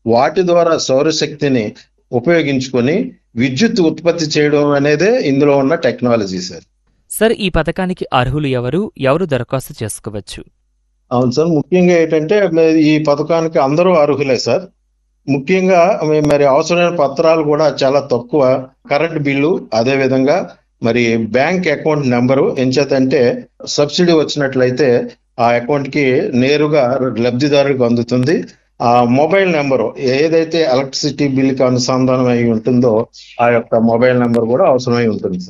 వాటి ద్వారా సౌరశక్తిని ఉపయోగించుకొని విద్యుత్ ఉత్పత్తి చేయడం అనేదే ఇందులో ఉన్న టెక్నాలజీ సార్ సార్ ఈ పథకానికి అర్హులు ఎవరు ఎవరు దరఖాస్తు చేసుకోవచ్చు అవును సార్ ముఖ్యంగా ఏంటంటే మరి ఈ పథకానికి అందరూ అర్హులే సార్ ముఖ్యంగా మ- మరి అవసరమైన పత్రాలు కూడా చాలా తక్కువ కరెంట్ బిల్లు అదే విధంగా మరి బ్యాంక్ అకౌంట్ నెంబరు ఎంచేతంటే సబ్సిడీ వచ్చినట్లయితే ఆ అకౌంట్ కి నేరుగా లబ్ధిదారులకు అందుతుంది ఆ మొబైల్ నెంబరు ఏదైతే ఎలక్ట్రిసిటీ బిల్ కి అనుసంధానం అయి ఉంటుందో ఆ యొక్క మొబైల్ నెంబర్ కూడా అవసరమై ఉంటుంది